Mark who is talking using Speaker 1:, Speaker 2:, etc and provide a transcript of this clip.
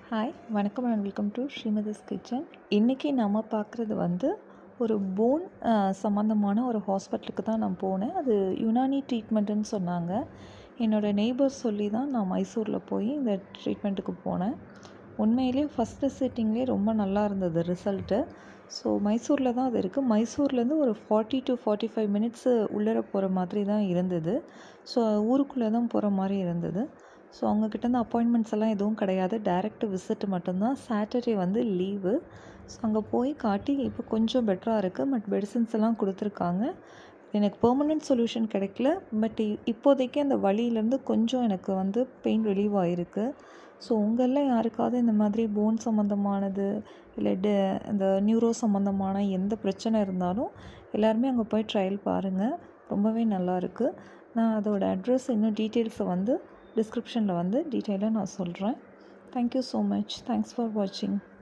Speaker 1: hi வணக்கம் and welcome to Srimathi's kitchen இன்றைக்கி நம்ம பார்க்குறது வந்து ஒரு போன் சம்மந்தமான ஒரு ஹாஸ்பிட்டலுக்கு தான் நான் போனேன் அது யுனானி ட்ரீட்மெண்ட்டுன்னு சொன்னாங்க என்னோடய நெய்பர்ஸ் சொல்லி தான் நான் மைசூரில் போய் இந்த ட்ரீட்மெண்ட்டுக்கு போனேன் உண்மையிலேயே ஃபஸ்ட்டு சிட்டிங்லேயே ரொம்ப நல்லா இருந்தது ரிசல்ட்டு ஸோ மைசூரில் தான் அது இருக்குது மைசூர்லேருந்து ஒரு forty to forty five minutes உள்ளர போகிற மாதிரி தான் இருந்தது ஸோ ஊருக்குள்ளே தான் போகிற மாதிரி இருந்தது ஸோ அவங்கக்கிட்டேருந்து அப்பாயின்மெண்ட்ஸ் எல்லாம் எதுவும் கிடையாது டைரக்ட் விசிட் மட்டும்தான் சாட்டர்டே வந்து லீவு ஸோ அங்கே போய் காட்டி இப்போ கொஞ்சம் பெட்டராக இருக்குது பட் மெடிசின்ஸ் எல்லாம் கொடுத்துருக்காங்க எனக்கு பெர்மனெண்ட் சொல்யூஷன் கிடைக்கல பட் இப்போதைக்கு அந்த வலியிலேருந்து கொஞ்சம் எனக்கு வந்து பெயின் ரிலீவ் ஆகிருக்கு ஸோ உங்களில் யாருக்காவது இந்த மாதிரி போன் சம்மந்தமானது இல்லை டெ இந்த நியூரோ சம்மந்தமான எந்த பிரச்சனை இருந்தாலும் எல்லாருமே அங்கே போய் ட்ரையல் பாருங்கள் ரொம்பவே நல்லாயிருக்கு நான் அதோட அட்ரஸ் இன்னும் டீட்டெயில்ஸை வந்து டிஸ்கிரிப்ஷனில் வந்து டீட்டெயிலாக நான் சொல்கிறேன் thank you so much thanks for வாட்சிங்